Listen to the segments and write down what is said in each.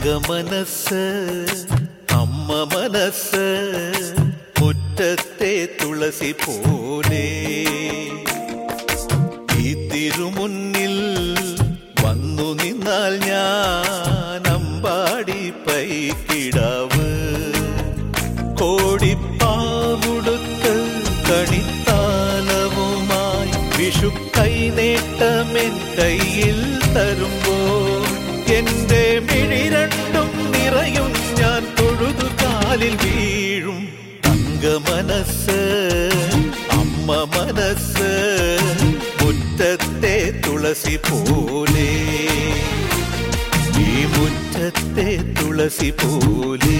തങ്കമനസ് അമ്മ മനസ് മുറ്റത്തെ തുളസി പോലെ ഈ തിരുമുന്നിൽ വന്നു നിന്നാൽ ഞാൻ അമ്പാടി പൈക്കിടാവ് കോടിപ്പാവുടുത്ത് കണിത്താലവുമായി വിഷു കൈനേട്ടമെൻ കയ്യിൽ തരുമ്പോൾ എന്റെ മിഴി രണ്ടും നിറയും ഞാൻ തൊഴുതു കാലിൽ വീഴും തങ്കമനസ് അമ്മ മനസ്സ് മുറ്റത്തെ തുളസി പോലെ ഈ മുറ്റത്തെ തുളസി പോലെ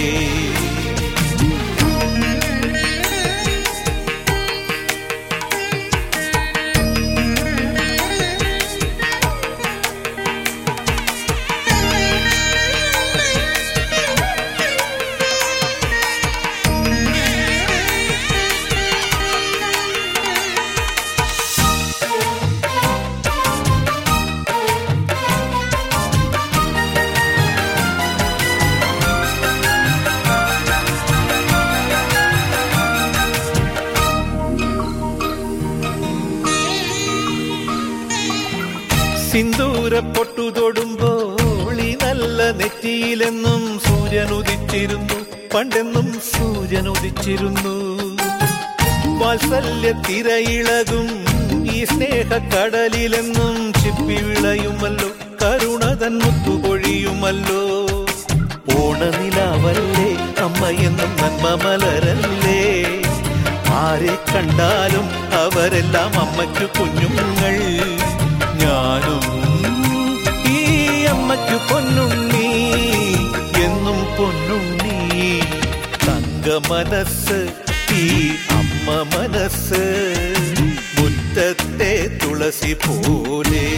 സിന്ദൂര പൊട്ടു തൊടുമ്പോൾ ഈ നല്ല നെറ്റിയിലെന്നും സൂര്യൻ ഉദിച്ചിരുന്നു പണ്ടെന്നും സൂര്യൻ ഉദിച്ചിരുന്നു വാത്സല്യ തിരയിളകും ഈ സ്നേഹക്കടലിലെന്നും ചിപ്പി വിളയുമല്ലോ കരുണതൻ മുത്തുപൊഴിയുമല്ലോ ഓണനിലാവല്ലേ അമ്മയെന്നും നന്മ മലരല്ലേ ആരെ കണ്ടാലും അവരെല്ലാം അമ്മയ്ക്കു കുഞ്ഞുങ്ങൾ ഞാനും ഈ അമ്മയ്ക്കു പൊന്നുണ്ണി എന്നും പൊന്നുണ്ണി തങ്ക മനസ്സ് ഈ അമ്മ മനസ്സ് മുറ്റത്തെ തുളസി പോലെ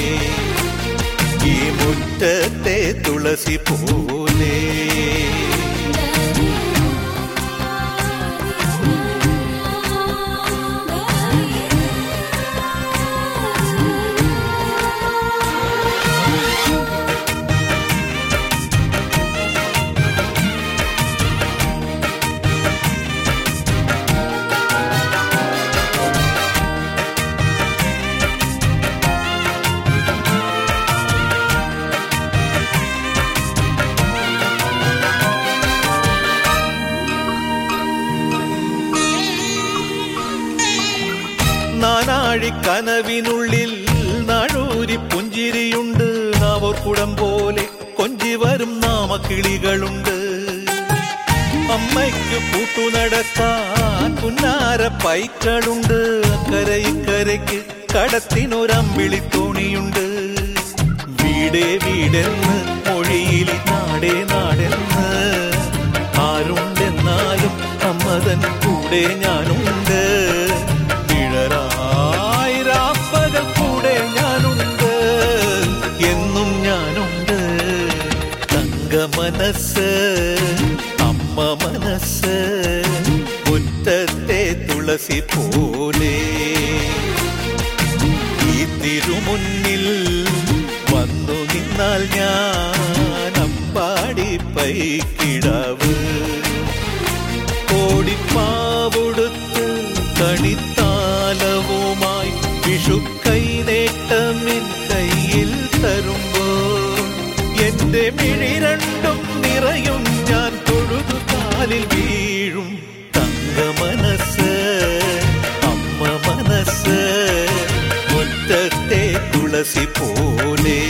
ഈ മുറ്റത്തെ തുളസി പോലെ നാനാഴി കനവിനുള്ളിൽ നാഴൂരി പുഞ്ചിരിയുണ്ട് നാവർക്കുടം പോലെ കൊഞ്ചി വരും നാമക്കിളികളുണ്ട് അമ്മയ്ക്ക് കൂട്ടു നടക്കാൻ പുന്നാര പൈക്കളുണ്ട് അക്കരെ ഇക്കരയ്ക്ക് കടത്തിനൊരമ്പിളി തോണിയുണ്ട് വീടേ വീടെന്ന് മൊഴിയിൽ നാടേ നാടെന്ന് ആരുണ്ടെന്നാലും അമ്മതൻ കൂടെ ഞാനുണ്ട് നിഴലായി രാപ്പകൽ കൂടെ ഞാനുണ്ട് എന്നും ഞാനുണ്ട് തങ്ക മനസ്സ് അമ്മ മനസ്സ് മുറ്റത്തെ തുളസി പോലെ ഈ തിരുമുന്നിൽ വന്നു നിന്നാൽ ഞാൻ അമ്പാടി പൈക്കിടാവ് കോടിപ്പാവൊടുത്ത് കണിത്താലവുമായി വിഷു കൈനേട്ടമിൻ കയ്യിൽ തരുമ്പോൾ എന്റെ മിഴി രണ്ടും നിറയും ഞാൻ തൊഴുതു കാലിൽ വീഴും തങ്ക മനസ്സ് അമ്മ മനസ്സ് മുറ്റത്തെ തുളസി പോലെ